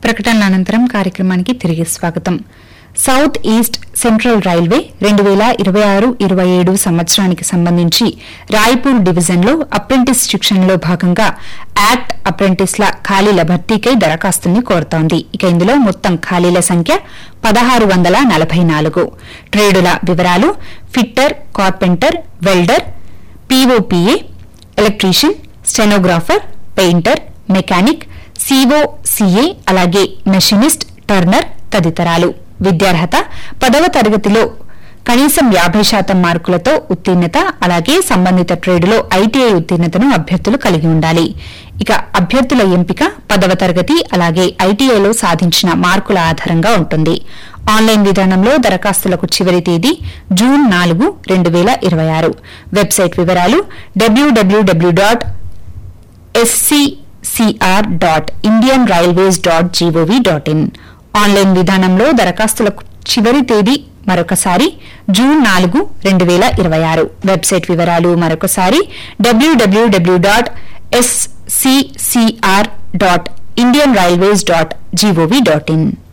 ప్రకటనల అనంతరం కార్యక్రమానికి తిరిగి స్వాగతం సౌత్ ఈస్ట్ సెంట్రల్ రైల్వే రెండు వేల ఇరవై ఆరు ఇరవై ఏడు సంవత్సరానికి సంబంధించి రాయ్పూర్ డివిజన్లో అప్రెంటిస్ శిక్షణలో భాగంగా యాక్ట్ అప్రెంటిస్ల ఖాళీల భర్తీకై దరఖాస్తుల్ని కోరుతోంది ఇక ఇందులో మొత్తం ఖాళీల సంఖ్య పదహారు వందల నలభై నాలుగు ట్రేడుల వివరాలు fitter carpenter welder POPA electrician stenographer painter mechanic CO CA అలాగే మెషినిస్ట్ టర్నర్ తదితరాలు విద్యార్హత పదవ తరగతిలో కనీసం యాభై శాతం మార్కులతో ఉత్తీర్ణత అలాగే సంబంధిత ట్రేడులో ఐటీఐ ఉత్తీర్ణతను అభ్యర్థులు కలిగి ఉండాలి ఇక అభ్యర్థుల ఎంపిక పదవ తరగతి అలాగే ఐటీఐలో సాధించిన మార్కుల ఆధారంగా ఉంటుంది ఆన్లైన్ విధానంలో దరఖాస్తులకు చివరి తేదీ జూన్ నాలుగు రెండు వేల ఇరవై ఆరు వెబ్సైట్ వివరాలు WWW dot SCCR dot Indian railways dot GOV dot in online విధానంలో దరఖాస్తులకు చివరి తేదీ మరొకసారి జూన్ నాలుగు రెండు వేల ఇరవై ఆరు వెబ్సైట్ వివరాలు మరొకసారి WWW dot SCCR dot Indian railways dot GOV dot in